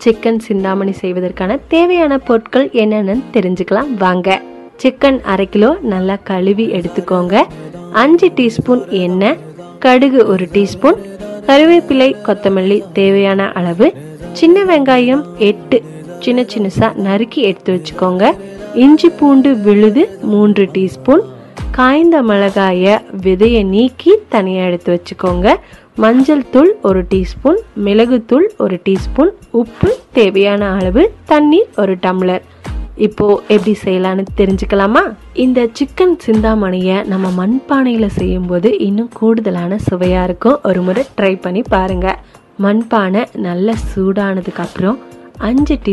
chicken Chintamani செய்வதற்கான தேவையான பொருட்கள் என்னென்னு தெரிஞ்சுக்கலாம் வாங்க சிக்கன் அரை கிலோ நல்லா கழுவி எடுத்துக்கோங்க அஞ்சு டீஸ்பூன் எண்ணெய் கடுகு ஒரு டீஸ்பூன் கருவேப்பிலை கொத்தமல்லி தேவையான அளவு சின்ன வெங்காயம் எட்டு சின்ன சின்னசா நறுக்கி எடுத்து வச்சுக்கோங்க இஞ்சி பூண்டு விழுது மூன்று டீஸ்பூன் காய்ந்த மிளகாய விதையை நீக்கி தனியாக எடுத்து வச்சுக்கோங்க மஞ்சள் தூள் ஒரு டீஸ்பூன் மிளகுத்தூள் ஒரு டீஸ்பூன் உப்பு தேவையான அளவு தண்ணீர் ஒரு டம்ளர் இப்போ எப்படி செய்யலான்னு தெரிஞ்சுக்கலாமா இந்த சிக்கன் சிந்தாமணியை நம்ம மண்பானையில் செய்யும்போது இன்னும் கூடுதலான சுவையாக இருக்கும் ஒரு முறை ட்ரை பண்ணி பாருங்க மண்பானை நல்லா சூடானதுக்கு அப்புறம் அஞ்சு டீ